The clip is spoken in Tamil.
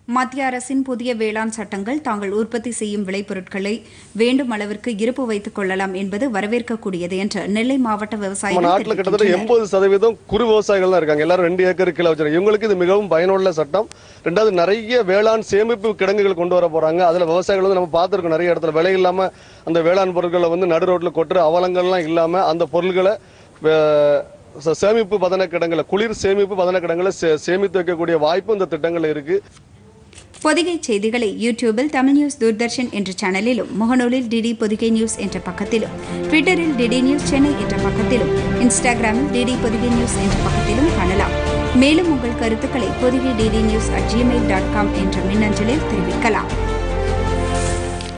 மத்திய அரசின் புதிய வேளாண் சட்டங்கள் தாங்கள் உற்பத்தி செய்யும் விளைபொருட்களை வேண்டும் அளவிற்கு இருப்பு வைத்துக் கொள்ளலாம் என்பது வரவேற்கக்கூடியது என்று நெல்லை மாவட்ட நம்ம விவசாயிகள் நாட்டுல கிட்டத்தட்ட தெரிவிக்கின்றனர். எண்பது சதவீதம் குறு விவசாயிகள் தான் இருக்காங்க எல்லாரும் ரெண்டு ஏக்கர் கீழே வச்சிருக்காங்க இவங்களுக்கு இது மிகவும் பயனுள்ள சட்டம் ரெண்டாவது நிறைய வேளாண் சேமிப்பு கிடங்குகள் கொண்டு வர போறாங்க அதுல விவசாயிகள் வந்து நம்ம பார்த்திருக்கோம் நிறைய இடத்துல விலை இல்லாம அந்த வேளாண் பொருட்களை வந்து நடு ரோட்ல கொட்டுற அவலங்கள்லாம் இல்லாம அந்த பொருட்களை வே- ச- சேமிப்பு பதன கிடங்குல குளிர் சேமிப்பு பதன கிடங்குல சே- சேமித்து வைக்கக்கூடிய வாய்ப்பு இந்த திட்டங்கள்ல இருக்கு பொதிகை செய்திகளை யூடியூபில் தமிழ் நியூஸ் தூர்தர்ஷன் என்ற சேனலிலும் முகநூலில் டிடி பொதிகை நியூஸ் என்ற பக்கத்திலும் ட்விட்டரில் டிடி நியூஸ் சென்னை என்ற பக்கத்திலும் இன்ஸ்டாகிராமில் டிடி பொதிகை நியூஸ் என்ற பக்கத்திலும் காணலாம் மேலும் உங்கள் கருத்துக்களை Podhigai DD news at Gmail dot com என்ற மின்னஞ்சலில் தெரிவிக்கலாம்